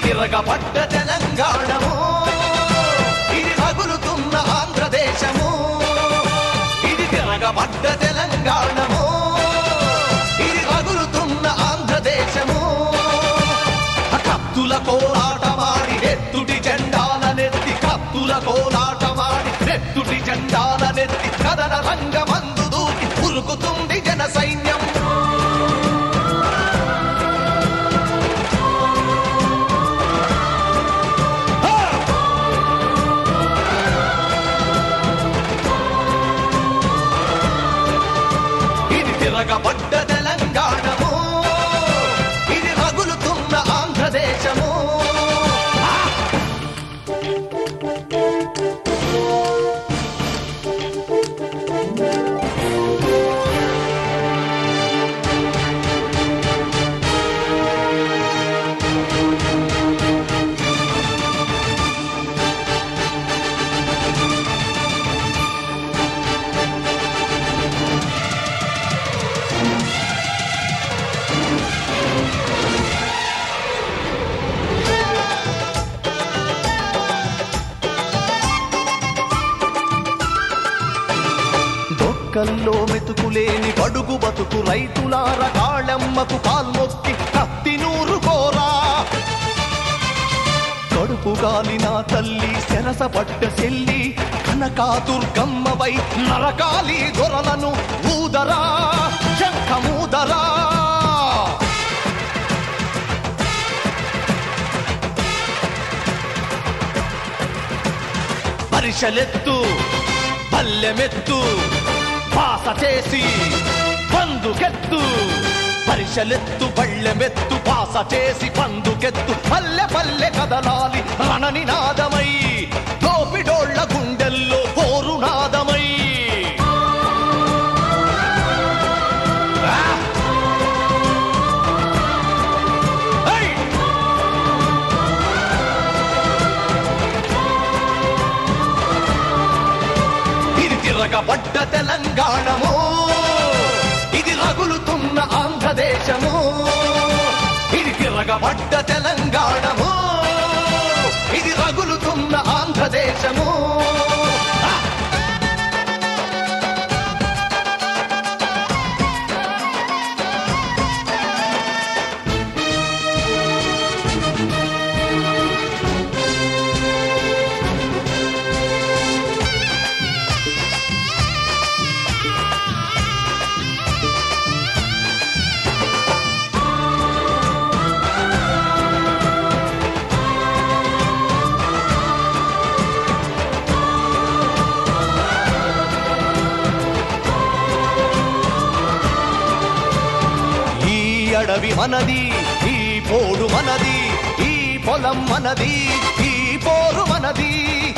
తిరగబడ్డ తెలంగాణము ఇది రగులుతున్న ఆంధ్రదేశము ఇది తిరగబడ్డ తెలంగాణము ఇది రగులుతున్న ఆంధ్రదేశము కత్తుల కోలాటమాడి నెత్తుటి జెండాలనెత్తి కత్తుల కోలాటమాడి నెత్తుటి జెండాలనెత్తి కదన రంగమందు దూకి ఉరుకుతుంది జన సైన్యం ఇది తిరగబడ్డ తెలంగాణము ఇది రగులుతున్న ఆంధ్రదేశము డొక్కల్లో మెతుకులేని బడుగు బతుకు రైతులార కాళమ్మకు కాల్మొక్కి కత్తి నూరు కోరా కడుపు గాలిన తల్లి సెరస పట్ట చెల్లి కనకాదుర్గమ్మవై నరకాలి దొరలను ఊదరా శంఖమూదరా పరిశలెత్తు పల్లెమెత్తు పాస చేసి పందుకెత్తు పరిశలెత్తు పళ్ళెమెత్తు పాస చేసి పందుకెత్తు పల్లె పల్లె కదలాలి రణనినాదమై దోపిడోళ్ళ గుండెల్లో పోరునాదమై ఆ! ఏయ్! ఇది తిరగబడ్డ తెలంగాణము ఇది రగులుతున్న ఆంధ్రదేశము ఇది తిరగబడ్డ తెలంగాణము ఇది రగులుతున్న ఆంధ్రదేశము ఆ! ఈ అడవి మనది ఈ పోడు మనది ఈ పొలం మనది ఈ పోరు మనది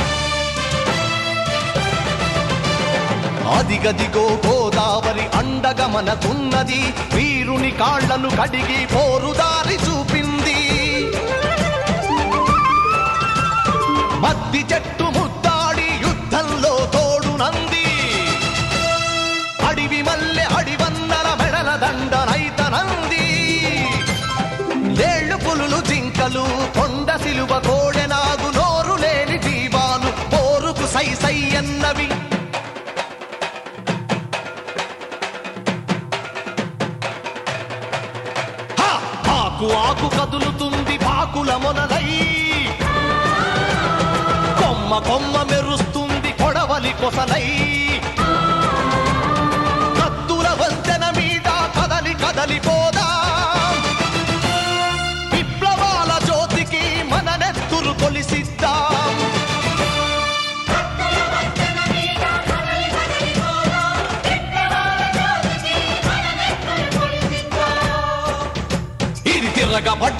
అదిగదిగో గోదావరి అండగా మనకున్నది వీరుని కాళ్లను కడిగి పోరుదారి చూపింది మద్ది చెట్టు ముద్దాడి యుద్ధంలో తోడునంది అడివి మల్లె అడివన్నర మెడల దండనైతనంది ఏళ్ళు పులులు జింకలు కొండ సిలువ కోడెనాగు నోరు లేని జీవాలు పోరుకు సై సై అన్నవి హ! ఆకు ఆకు కదులుతుంది పాకుల మొనలై కొమ్మ కొమ్మ మెరుస్తుంది కొడవలి కొసలై కత్తుల వంతెన మీద కదలి కదలిపోదా విప్లవాల జ్యోతికి మన నెత్తురు కొలిసిద్దాం ఇది తిరగబడ్డ